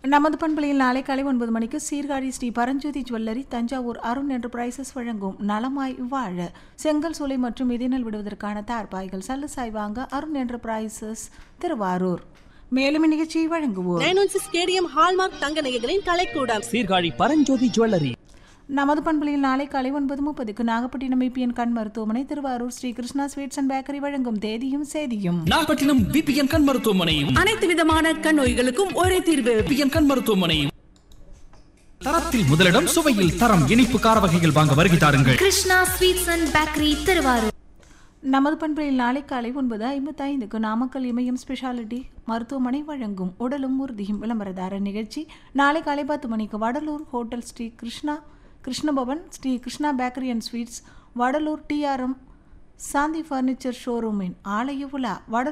நமது பண்பலையில் நாளை காலை ஒன்பது மணிக்கு சீர்காழி ஸ்ரீ பரஞ்சோதி ஜுவல்லரி தஞ்சாவூர் அருண் என்டர்பிரைசஸ் வழங்கும் நலமாய் வாழ செங்கல் சூளை மற்றும் மிதினல் விடுவதற்கான தார்பாய்கள் சல்லு சாய்வாங்க அருண் என்டர்பிரைசஸ் திருவாரூர் மேலும் இந்நிகழ்ச்சியை வழங்குவோர் nine one six KDM hallmark தங்க நகைகளின் கலைக்கூடம் சீர்காழி பரஞ்சோதி ஜுவல்லரி நமது பண்பலையில் நாளை காலை ஒன்பது முப்பதுக்கு நாகப்பட்டினம் இபிஎன் கண் மருத்துவமனை Thiruvarur Sri Krishna sweets and bakery வழங்கும் தேதியும் சேதியும் நாகப்பட்டினம் பிபிஎன் கண் மருத்துவமனையும் அனைத்து விதமான கண் நோய்களுக்கும் ஒரே தீர்வு பிபிஎன் கண் மருத்துவமனையும் தரத்தில் முதலிடம் சுவையில் தரம் இனிப்பு கார வகைகள் வாங்க வருகை தாருங்கள் Krishna sweets and bakery Thiruvarur நமது பண்பலையில் நாளை காலை ஒன்பது ஐம்பத்தைந்துக்கு நாமக்கல் இமயம் ஸ்பெஷாலிட்டி மருத்துவமனை வழங்கும் உடலும் உறுதியும் விளம்பரதார நிகழ்ச்சி நாளை காலை பத்து மணிக்கு Vadalur hotel Sri Krishna Krishnabhavan Sri Krishna bakery and sweets Vadalur TRM Shanthi furniture ஷோரூமின் ஆலய உலா வட